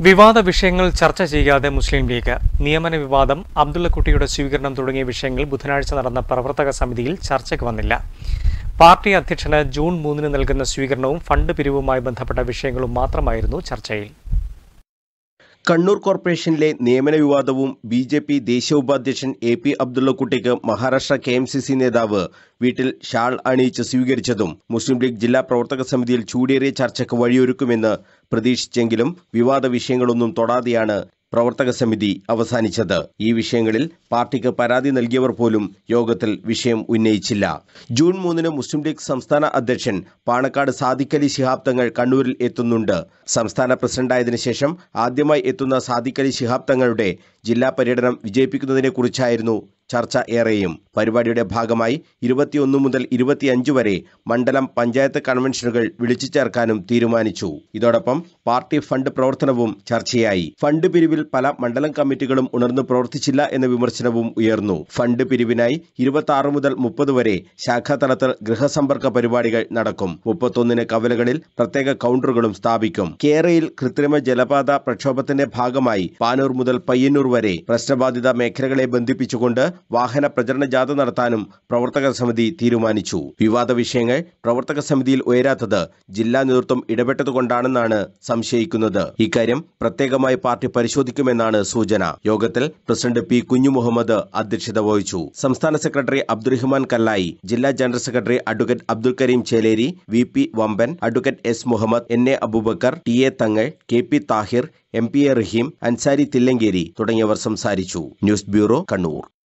വിവാദ വിഷയങ്ങൾ ചർച്ച ചെയ്യാതെ മുസ്ലിം ലീഗ് നിയമന വിവാദം അബ്ദുള്ളക്കുട്ടിയുടെ സ്വീകരണം തുടങ്ങിയ വിഷയങ്ങൾ ബുധനാഴ്ച നടന്ന പ്രവർത്തക സമിതിയിൽ ചർച്ചയ്ക്ക് വന്നില്ല പാർട്ടി അധ്യക്ഷന് ജൂൺ മൂന്നിന് നൽകുന്ന സ്വീകരണവും ഫണ്ട് പിരിവുമായി ബന്ധപ്പെട്ട വിഷയങ്ങളും മാത്രമായിരുന്നു ചർച്ചയിൽ കണ്ണൂർ കോർപ്പറേഷനിലെ നിയമന വിവാദവും ബി ജെ പി ദേശീയ ഉപാധ്യക്ഷൻ എ പി അബ്ദുള്ളക്കുട്ടിക്ക് Maharashtra K M C C നേതാവ് വീട്ടിൽ ഷാൾ അണിയിച്ച് സ്വീകരിച്ചതും മുസ്ലിം ലീഗ് ജില്ലാ പ്രവർത്തക സമിതിയിൽ ചൂടേറിയ ചർച്ചയ്ക്ക് വഴിയൊരുക്കുമെന്ന് പ്രതീക്ഷിച്ചെങ്കിലും വിവാദ വിഷയങ്ങളൊന്നും തൊടാതെയാണ് പ്രവർത്തക സമിതി അവസാനിച്ചത് ഈ വിഷയങ്ങളിൽ പാർട്ടിക്ക് പരാതി നൽകിയവർ പോലും യോഗത്തിൽ വിഷയം ഉന്നയിച്ചില്ല ജൂൺ മൂന്നിന് മുസ്ലിം ലീഗ് സംസ്ഥാന അധ്യക്ഷൻ പാണക്കാട് സാദിഖലി ശിഹാബ് തങ്ങൾ കണ്ണൂരിൽ എത്തുന്നുണ്ട് സംസ്ഥാന പ്രസിഡന്റായതിനു ശേഷം ആദ്യമായി എത്തുന്ന സാദിഖലി ശിഹാബ് തങ്ങളുടെ ജില്ലാ പര്യടനം വിജയിപ്പിക്കുന്നതിനെക്കുറിച്ചായിരുന്നു ചർച്ച ഏറെയും പരിപാടിയുടെ ഭാഗമായി ഇരുപത്തിയൊന്ന് മുതൽ ഇരുപത്തിയഞ്ച് വരെ മണ്ഡലം പഞ്ചായത്ത് കൺവെൻഷനുകൾ വിളിച്ചു ചേർക്കാനും തീരുമാനിച്ചു ഇതോടൊപ്പം പാർട്ടി ഫണ്ട് പ്രവർത്തനവും ചർച്ചയായി ഫണ്ട് പിരിവിൽ പല മണ്ഡലം കമ്മിറ്റികളും ഉണർന്നു പ്രവർത്തിച്ചില്ല എന്ന വിമർശനവും ഉയർന്നു ഫണ്ട് പിരിവിനായി ഇരുപത്തി ആറ് മുതൽ മുപ്പത് വരെ ശാഖാതലത്തിൽ ഗൃഹസമ്പർക്ക പരിപാടികൾ നടക്കും മുപ്പത്തൊന്നിന് കവലകളിൽ പ്രത്യേക കൗണ്ടറുകളും സ്ഥാപിക്കും കേരയിൽ കൃത്രിമ ജലപാത പ്രക്ഷോഭത്തിന്റെ ഭാഗമായി പാനൂർ മുതൽ പയ്യന്നൂർ വരെ പ്രശ്നബാധിത മേഖലകളെ ബന്ധിപ്പിച്ചുകൊണ്ട് വാഹന പ്രചരണ ജാഥ നടത്താനും പ്രവർത്തക സമിതി തീരുമാനിച്ചു വിവാദ വിഷയങ്ങൾ പ്രവർത്തക സമിതിയിൽ ഉയരാത്തത് ജില്ലാ നേതൃത്വം ഇടപെട്ടതുകൊണ്ടാണെന്നാണ് സംശയിക്കുന്നത് ഇക്കാര്യം പ്രത്യേകമായി പാർട്ടി പരിശോധിക്കുമെന്നാണ് സൂചന യോഗത്തിൽ പ്രസിഡന്റ് പി കുഞ്ഞു മുഹമ്മദ് അധ്യക്ഷത വഹിച്ചു സംസ്ഥാന സെക്രട്ടറി അബ്ദുറഹ്മാൻ കല്ലായി ജില്ലാ general secretary advocate Abdul Kareem Chelery V P Vamban advocate S Muhammad N A Abubakar T A Thangal K P Thahir M P A Rahim Ansari Thillankeri തുടങ്ങിയവർ സംസാരിച്ചു ന്യൂസ് ബ്യൂറോ കണ്ണൂർ